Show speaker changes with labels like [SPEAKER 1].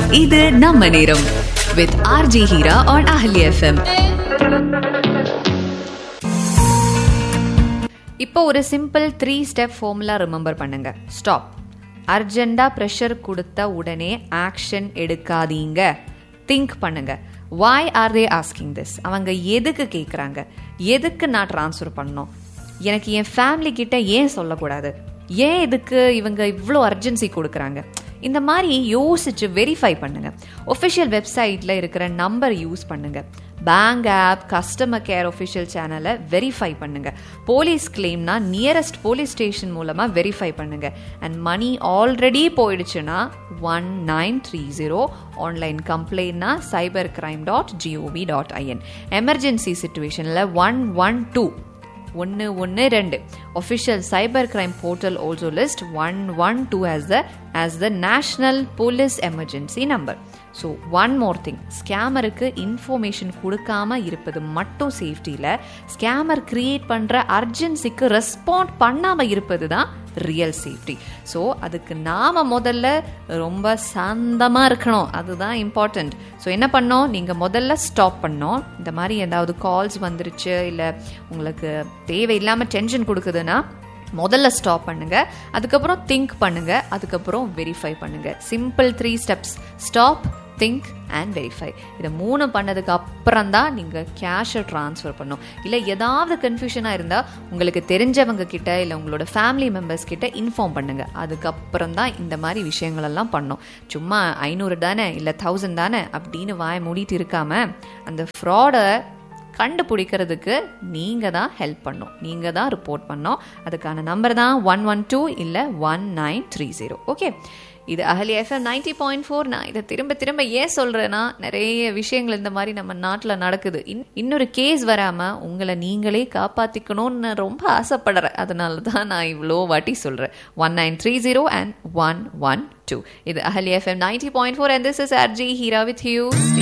[SPEAKER 1] இது நம்ம நேரம் with RJ Heera on Ahali FM
[SPEAKER 2] இப்போ ஒரு simple three step formula remember பண்ணுங்க ஸ்டாப் அர்ஜெண்டா ப்ரெஷர் கொடுத்த உடனே ஆக்ஷன் எடுக்காதீங்க திங்க் பண்ணுங்க why are they asking this அவங்க எதுக்கு கேட்குறாங்க எதுக்கு நான் ட்ரான்ஸ்ஃபர் பண்ணணும் எனக்கு என் ஃபேமிலி கிட்ட ஏன் சொல்லக்கூடாது ஏன் இதுக்கு இவங்க இவ்வளோ அர்ஜென்சி கொடுக்குறாங்க இந்த மாதிரி யோசிச்சு வெரிஃபை பண்ணுங்க ஒஃபிஷியல் வெப்சைட்ல இருக்கிற நம்பர் யூஸ் பண்ணுங்க bank app customer care official சேனலை வெரிஃபை பண்ணுங்க போலீஸ் கிளைம்னா நியரஸ்ட் போலீஸ் ஸ்டேஷன் மூலமா வெரிஃபை பண்ணுங்க அண்ட் மணி ஆல்ரெடி போயிடுச்சுன்னா one nine three zero online கம்ப்ளைண்ட்னா cyber crime dot gov dot in emergency சுச்சுவேஷனில் ஒன் ஒன் டூ ஒன்று ஒன்று ரெண்டு official cyber crime portal also list one one two as the as the national police emergency number so one more thing ஸ்கேமருக்கு information கொடுக்காம இருப்பது மட்டும் சேஃப்டியில் scammer create பண்ணுற அர்ஜென்சிக்கு respond பண்ணாமல் இருப்பது தான் ரியல் சேஃப்டி ஸோ அதுக்கு நாம் முதல்ல ரொம்ப சாந்தமாக இருக்கணும் அதுதான் இம்பார்ட்டண்ட் ஸோ என்ன பண்ணோம் நீங்கள் முதல்ல ஸ்டாப் பண்ணோம் இந்த மாதிரி ஏதாவது கால்ஸ் வந்துருச்சு இல்லை உங்களுக்கு தேவையில்லாமல் டென்ஷன் கொடுக்குதுன்னா முதல்ல ஸ்டாப் பண்ணுங்க அதுக்கப்புறம் திங்க் பண்ணுங்க அதுக்கப்புறம் வெரிஃபை பண்ணுங்க simple three steps stop think and verify இதை மூணு பண்ணதுக்கு அப்புறம் தான் நீங்கள் கேஷை ட்ரான்ஸ்ஃபர் பண்ணும் இல்லை ஏதாவது கன்ஃபியூஷனாக இருந்தால் உங்களுக்கு தெரிஞ்சவங்க கிட்ட இல்லை உங்களோட ஃபேமிலி மெம்பர்ஸ் கிட்ட இன்ஃபார்ம் பண்ணுங்க அதுக்கப்புறம் தான் இந்த மாதிரி விஷயங்களெல்லாம் பண்ணோம் சும்மா ஐநூறு தானே இல்லை தௌசண்ட் தானே அப்படின்னு வாய மூடிட்டு இருக்காம அந்த ஃப்ராடை கண்டுபிடிக்கிறதுக்கு நீங்கள் தான் ஹெல்ப் பண்ணும் நீங்கள் தான் ரிப்போர்ட் பண்ணோம் அதுக்கான நம்பர் தான் ஒன் ஒன் டூ இல்லை one nine three zero okay இது Ahali FM ninety point four நான் இதை திரும்ப திரும்ப ஏன் சொல்கிறேன்னா நிறைய விஷயங்கள் இந்த மாதிரி நம்ம நாட்டில் நடக்குது இன் இன்னொரு கேஸ் வராமல் உங்களை நீங்களே காப்பாற்றிக்கணும்னு ரொம்ப ஆசைப்படுறேன் அதனால தான் நான் இவ்வளோ வாட்டி சொல்கிறேன் one nine three zero and one one two இது Ahali FM ninety point four and this is R J Heera with you